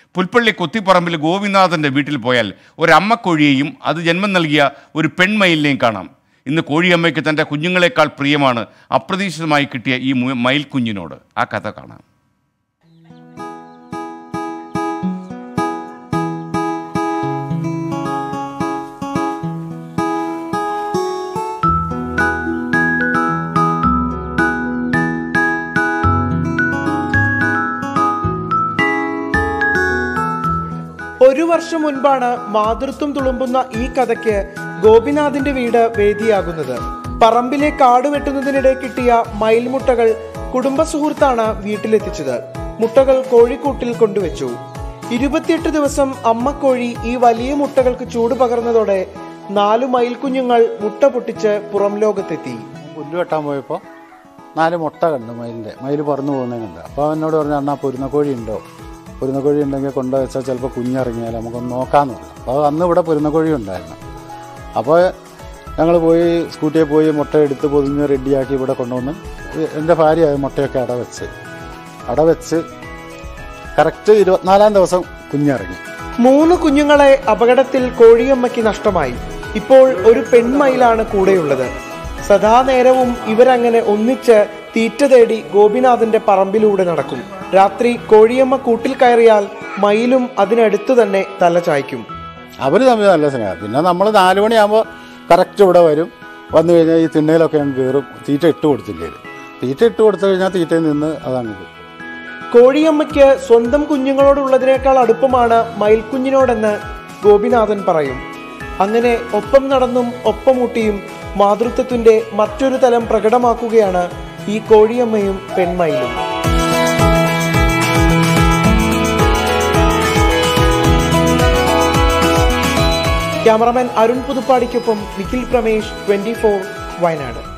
പുൽപ്പള്ളി കൊത്തിപ്പറമ്പിൽ ഗോപിനാഥന്റെ വീട്ടിൽ പോയാൽ ഒരമ്മക്കോഴിയെയും അത് ജന്മം നൽകിയ ഒരു പെൺമയിലിനെയും കാണാം ഇന്ന് കോഴിയമ്മയ്ക്ക് തൻ്റെ കുഞ്ഞുങ്ങളെക്കാൾ പ്രിയമാണ് അപ്രതീക്ഷിതമായി കിട്ടിയ ഈ മു- മയിൽ കുഞ്ഞിനോട് ആ കഥ കാണാം ഒരു വർഷം മുൻപാണ് മാതൃത്വം തുളുമ്പുന്ന ഈ കഥയ്ക്ക് ഗോപിനാഥിന്റെ വീട് വേദിയാകുന്നത് പറമ്പിലെ കാട് വെട്ടുന്നതിനിടെ കിട്ടിയ മയിൽമുട്ടകൾ കുടുംബ സുഹൃത്താണ് വീട്ടിലെത്തിച്ചത് മുട്ടകൾ കോഴിക്കൂട്ടിൽ കൊണ്ടുവച്ചു ഇരുപത്തിയെട്ട് ദിവസം അമ്മക്കോഴി ഈ വലിയ മുട്ടകൾക്ക് ചൂട് പകർന്നതോടെ നാലു മയിൽക്കുഞ്ഞുങ്ങൾ മുട്ട പൊട്ടിച്ച് പുറം ലോകത്തെത്തി പുല്ല് വെട്ടാൻ പോയപ്പോൾ നാല് മുട്ട കണ്ടു മയിലിൻ്റെ മയിൽ പറന്നു പോകുന്നത് കണ്ടു അപ്പോൾ അവനോട് പറഞ്ഞു അണ്ണാ പൊരുന്നക്കോഴി ഉണ്ടോ പൊരുന്നക്കോഴി ഉണ്ടെങ്കിൽ കൊണ്ടുവച്ചാൽ ചിലപ്പോൾ കുഞ്ഞിറങ്ങിയാൽ നമുക്കൊന്ന് നോക്കാമെന്ന് പറഞ്ഞു അപ്പോൾ അന്ന് ഇവിടെ പൊരുന്നക്കോഴി ഉണ്ടായിരുന്നു അപ്പോൾ ഞങ്ങൾ പോയി സ്കൂട്ടിയിൽ പോയി മുട്ട എടുത്ത് പൊതിഞ്ഞ് റെഡിയാക്കി ഇവിടെ കൊണ്ടുവന്ന് എൻ്റെ ഭാര്യ ആ മുട്ടയൊക്കെ അടവെച്ച് അടവെച്ച് കറക്റ്റ് ഇരുപത്തിനാലാം ദിവസം കുഞ്ഞിറങ്ങി മൂന്ന് കുഞ്ഞുങ്ങളെ അപകടത്തിൽ കോഴിയമ്മയ്ക്ക് നഷ്ടമായി ഇപ്പോൾ ഒരു പെൺമയിലാണ് കൂടെയുള്ളത് സദാനേരവും ഇവരങ്ങനെ ഒന്നിച്ച് തീറ്റ തേടി ഗോപിനാഥന്റെ പറമ്പിലൂടെ നടക്കും രാത്രി കോഴിയമ്മ കൂട്ടിൽ കയറിയാൽ മയിലും അതിനടുത്തു തന്നെ തല ചായ്ക്കും അവർ തമ്മിൽ നല്ല സ്നേഹം പിന്നെ നമ്മൾ നാല് മണിയാകുമ്പോൾ കറക്റ്റ് ഇവിടെ വരും വന്നു കഴിഞ്ഞാൽ ഈ തിണ്ണയിലൊക്കെ അങ്ങ് കയറും തീറ്റ ഇട്ട് കൊടുത്തില്ലേ തീറ്റ ഇട്ട് കൊടുത്തു കഴിഞ്ഞാൽ തീറ്റയിൽ നിന്ന് അതങ്ങ് പോകും കോഴിയമ്മയ്ക്ക് സ്വന്തം കുഞ്ഞുങ്ങളോടുള്ളതിനേക്കാൾ അടുപ്പമാണ് മയിൽക്കുഞ്ഞിനോടെന്ന് ഗോപിനാഥൻ പറയും അങ്ങനെ ഒപ്പം നടന്നും ഒപ്പമൂട്ടിയും മാതൃത്വത്തിന്റെ മറ്റൊരു തലം പ്രകടമാക്കുകയാണ് ഈ കോഴിയമ്മയും പെൺമയിലും ക്യാമറമാൻ അരുൺ പുതുപ്പാടിക്കൊപ്പം നിഖിൽ പ്രമേഷ് ട്വന്റി വയനാട്